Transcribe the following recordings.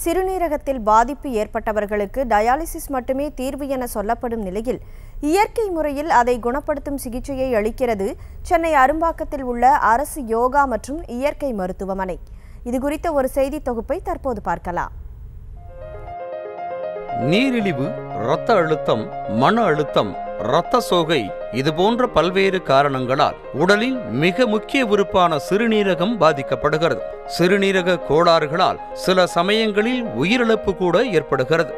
சிறுநீரகத்தில் பாதிப்பு ஏற்பட்டவர்களுக்கு டயாலிசிஸ் மட்டுமே தீர்வு என சொல்லப்படும் நிலையில் இயற்கை முறையில் அதை குணப்படுத்தும் சிகிச்சையை அளிக்கிறது சென்னை அரும்பாக்கத்தில் உள்ள அரசு யோகா மற்றும் இயற்கை மருத்துவமனை இது குறித்த ஒரு செய்தி தொகுப்பை தற்போது பார்க்கலாம் நீரிழிவு இரத்த அழுத்தம் மன அழுத்தம் இரத்த சோகை இதுபோன்ற பல்வேறு காரணங்களால் உடலின் மிக முக்கிய உறுப்பான சிறுநீரகம் பாதிக்கப்படுகிறது சிறுநீரக கோளாறுகளால் சில சமயங்களில் உயிரிழப்பு கூட ஏற்படுகிறது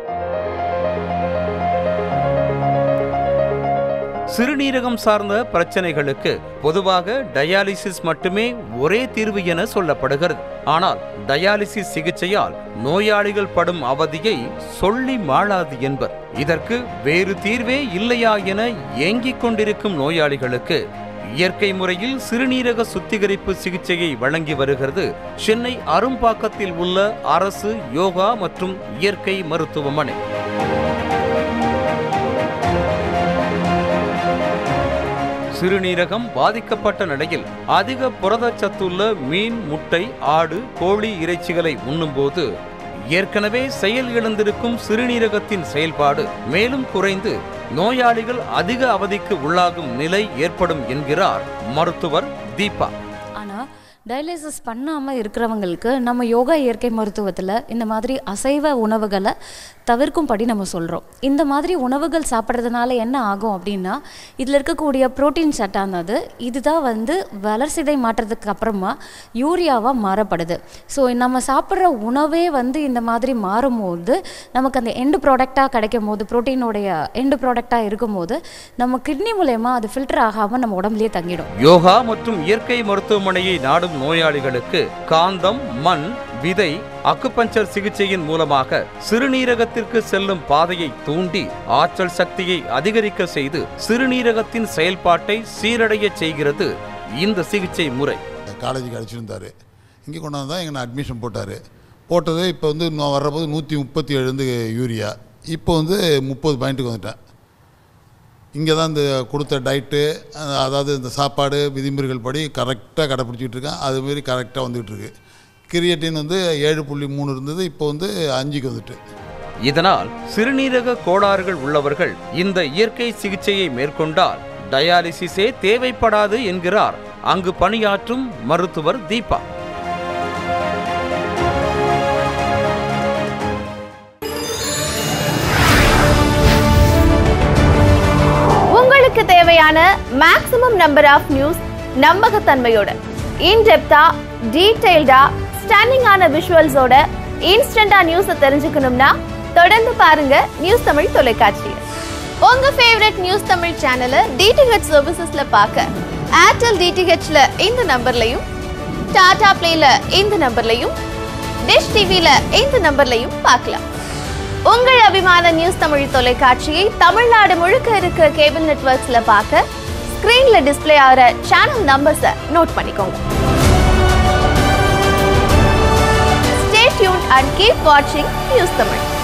சிறுநீரகம் சார்ந்த பிரச்சனைகளுக்கு பொதுவாக டயாலிசிஸ் மட்டுமே ஒரே தீர்வு என சொல்லப்படுகிறது ஆனால் டயாலிசிஸ் சிகிச்சையால் நோயாளிகள் படும் அவதியை சொல்லி மாளாது என்பர் இதற்கு வேறு தீர்வே இல்லையா என ஏங்கிக் கொண்டிருக்கும் நோயாளிகளுக்கு இயற்கை முறையில் சிறுநீரக சுத்திகரிப்பு சிகிச்சையை வழங்கி வருகிறது சென்னை அரும்பாக்கத்தில் உள்ள அரசு யோகா மற்றும் இயற்கை மருத்துவமனை சிறுநீரகம் பாதிக்கப்பட்ட நிலையில் அதிக புரதச்சத்துள்ள மீன் முட்டை ஆடு கோழி இறைச்சிகளை உண்ணும்போது ஏற்கனவே செயல் இழந்திருக்கும் சிறுநீரகத்தின் செயல்பாடு மேலும் குறைந்து நோயாளிகள் அதிக அவதிக்கு உள்ளாகும் நிலை ஏற்படும் என்கிறார் மருத்துவர் தீபா ஆனால் டயாலிசிஸ் பண்ணாமல் இருக்கிறவங்களுக்கு நம்ம யோகா இயற்கை மருத்துவத்தில் இந்த மாதிரி அசைவ உணவுகளை தவிர்க்கும்படி நம்ம சொல்கிறோம் இந்த மாதிரி உணவுகள் சாப்பிட்றதுனால என்ன ஆகும் அப்படின்னா இதில் இருக்கக்கூடிய புரோட்டீன் சட்டானது இதுதான் வந்து வளர்சிதை மாற்றத்துக்கு அப்புறமா யூரியாவாக மாறப்படுது ஸோ நம்ம சாப்பிட்ற உணவே வந்து இந்த மாதிரி மாறும்போது நமக்கு அந்த எண்டு ப்ராடக்டாக கிடைக்கும் போது ப்ரோட்டீனோடைய எண்டு ப்ராடக்டாக இருக்கும்போது நம்ம கிட்னி மூலயமா அது ஃபில்டர் ஆகாமல் நம்ம உடம்புலயே தங்கிடும் யோகா மற்றும் இயற்கை மருத்துவமனையை நாடும் நோயாளிகளுக்கு காந்தம் மண் விதை அக்குபஞ்சர் சிகிச்சையின் மூலமாக சிறுநீரகத்திற்கு செல்லும் பாதையை தூண்டி ஆற்றல் சக்தியை அதிகரிக்க செய்து சிறுநீரகத்தின் செயல்பாட்டை சீரடைய செய்கிறது இந்த சிகிச்சை முறை காலேஜுக்கு அழைச்சிருந்தார் இங்கே கொண்டாந்து தான் எங்களை அட்மிஷன் போட்டார் போட்டது இப்போ வந்து நான் வர்றபோது நூற்றி முப்பத்தி ஏழு வந்து யூரியா இப்போ வந்து முப்பது பாயிண்ட்டுக்கு வந்துட்டேன் இங்கே தான் இந்த கொடுத்த டயட்டு அதாவது இந்த சாப்பாடு விதிமுறைகள் படி கரெக்டாக கடைப்பிடிச்சிட்டு இருக்கேன் அதுமாரி கரெக்டாக வந்துகிட்டு இருக்கு கிரியேட்டின் வந்து ஏழு புள்ளி மூணு இருந்தது இப்போ வந்து அஞ்சுக்கு வந்துட்டு இதனால் சிறுநீரக கோளாறுகள் உள்ளவர்கள் இந்த இயற்கை சிகிச்சையை மேற்கொண்டால் டயாலிசிஸே தேவைப்படாது என்கிறார் அங்கு பணியாற்றும் மருத்துவர் தீபா உங்களுக்கு தேவையான மேக்ஸிமம் நம்பர் ஆஃப் நியூஸ் நம்பகத்தன்மையோட இன்டெப்தா டீடைல்டா ஸ்டன்னிங்கான விஷுவல்ஸோட இன்ஸ்டண்டா நியூஸை தெரிஞ்சுக்கணும்னா தொடர்ந்து பாருங்க நியூஸ் தமிழ் தொலைக்காட்சி உங்க ஃபேவரட் நியூஸ் தமிழ் சேனலை டிடிஹெச் சர்வீசஸ்ல பார்க்க ஏர்டெல் டிடிஹெச்ல இந்த நம்பர்லையும் டாடா பிளேல இந்த நம்பர்லையும் டிஷ் டிவில இந்த நம்பர்லையும் பார்க்கலாம் உங்கள் அபிமான நியூஸ் தமிழ் தொலைக்காட்சியை தமிழ்நாடு முழுக்க இருக்க கேபிள் நெட்வொர்க்ஸ்ல பார்க்க ஸ்கிரீன்ல டிஸ்ப்ளே ஆகிற சேனல் நம்பர்ஸை நோட் பண்ணிக்கோங்க ஸ்டே டியூன் அண்ட் கீப் வாட்சிங் நியூஸ் தமிழ்